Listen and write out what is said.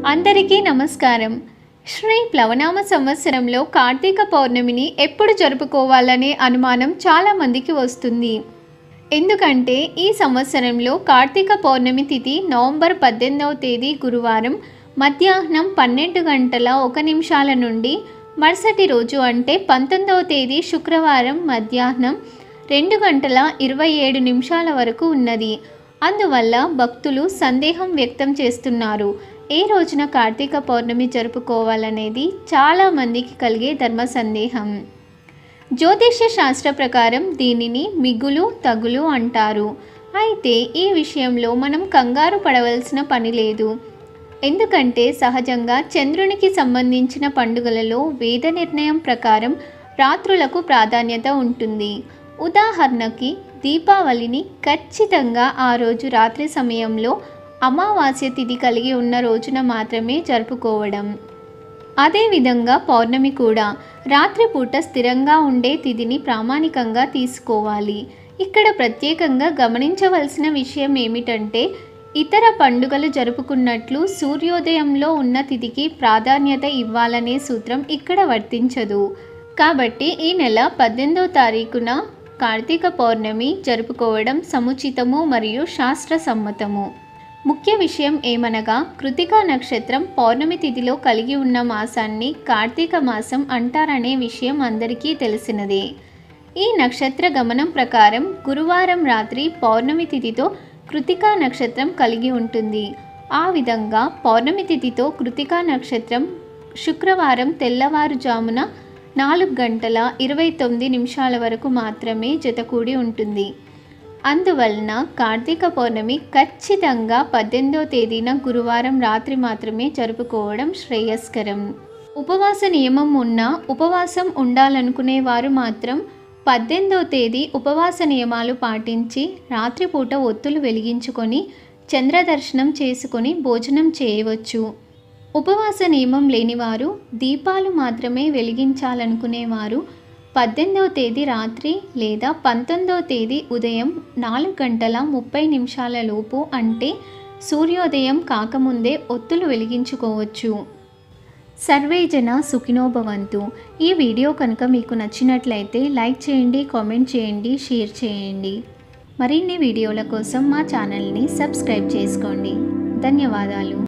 అందరికీ నమస్కారం శ్రీ ప్లవనామ సంవత్సరంలో కార్తీక పౌర్ణమిని ఎప్పుడు జరుపుకోవాలనే అనుమానం చాలామందికి వస్తుంది ఎందుకంటే ఈ సంవత్సరంలో కార్తీక పౌర్ణమి తిథి నవంబర్ పద్దెనిమిదవ తేదీ గురువారం మధ్యాహ్నం పన్నెండు గంటల ఒక నిమిషాల నుండి మరుసటి రోజు అంటే పంతొమ్మిదవ తేదీ శుక్రవారం మధ్యాహ్నం రెండు గంటల ఇరవై ఏడు నిమిషాల వరకు ఉన్నది అందువల్ల భక్తులు సందేహం వ్యక్తం చేస్తున్నారు ఏ రోజున కార్తీక పౌర్ణమి జరుపుకోవాలనేది చాలామందికి కలిగే ధర్మ సందేహం జ్యోతిష్య శాస్త్ర ప్రకారం దీనిని మిగులు తగులు అంటారు అయితే ఈ విషయంలో మనం కంగారు పడవలసిన పని లేదు ఎందుకంటే సహజంగా చంద్రునికి సంబంధించిన పండుగలలో వేద నిర్ణయం ప్రకారం రాత్రులకు ప్రాధాన్యత ఉంటుంది ఉదాహరణకి దీపావళిని ఖచ్చితంగా ఆ రోజు రాత్రి సమయంలో అమావాస్య తిథి కలిగి ఉన్న రోజున మాత్రమే జరుపుకోవడం అదేవిధంగా పౌర్ణమి కూడా రాత్రిపూట స్థిరంగా ఉండే తిథిని ప్రామాణికంగా తీసుకోవాలి ఇక్కడ ప్రత్యేకంగా గమనించవలసిన విషయం ఏమిటంటే ఇతర పండుగలు జరుపుకున్నట్లు సూర్యోదయంలో ఉన్న తిథికి ప్రాధాన్యత ఇవ్వాలనే సూత్రం ఇక్కడ వర్తించదు కాబట్టి ఈ నెల పద్దెనిమిదో తారీఖున కార్తీక పౌర్ణమి జరుపుకోవడం సముచితము మరియు శాస్త్ర సమ్మతము ముఖ్య విషయం ఏమనగా కృతికా నక్షత్రం పౌర్ణమి తిథిలో కలిగి ఉన్న మాసాన్ని కార్తీక మాసం అంటారనే విషయం అందరికీ తెలిసినదే ఈ నక్షత్ర గమనం ప్రకారం గురువారం రాత్రి పౌర్ణమి తిథితో కృతికా నక్షత్రం కలిగి ఉంటుంది ఆ విధంగా పౌర్ణమి తిథితో కృతికా నక్షత్రం శుక్రవారం తెల్లవారుజామున నాలుగు గంటల ఇరవై తొమ్మిది నిమిషాల వరకు మాత్రమే జతకూడి ఉంటుంది అందువలన కార్తీక పౌర్ణమి ఖచ్చితంగా పద్దెనిమిదో తేదీన గురువారం రాత్రి మాత్రమే జరుపుకోవడం శ్రేయస్కరం ఉపవాస నియమం ఉన్న ఉపవాసం ఉండాలనుకునే వారు మాత్రం పద్దెనిమిదో తేదీ ఉపవాస నియమాలు పాటించి రాత్రిపూట ఒత్తులు వెలిగించుకొని చంద్రదర్శనం చేసుకొని భోజనం చేయవచ్చు ఉపవాస నియమం లేనివారు దీపాలు మాత్రమే వెలిగించాలనుకునేవారు పద్దెనిమిదవ తేదీ రాత్రి లేదా పంతొమ్మిదవ తేదీ ఉదయం నాలుగు గంటల ముప్పై నిమిషాల లోపు అంటే సూర్యోదయం కాకముందే ఒత్తులు వెలిగించుకోవచ్చు సర్వే జన సుఖినో భవంతు ఈ వీడియో కనుక మీకు నచ్చినట్లయితే లైక్ చేయండి కామెంట్ చేయండి షేర్ చేయండి మరిన్ని వీడియోల కోసం మా ఛానల్ని సబ్స్క్రైబ్ చేసుకోండి ధన్యవాదాలు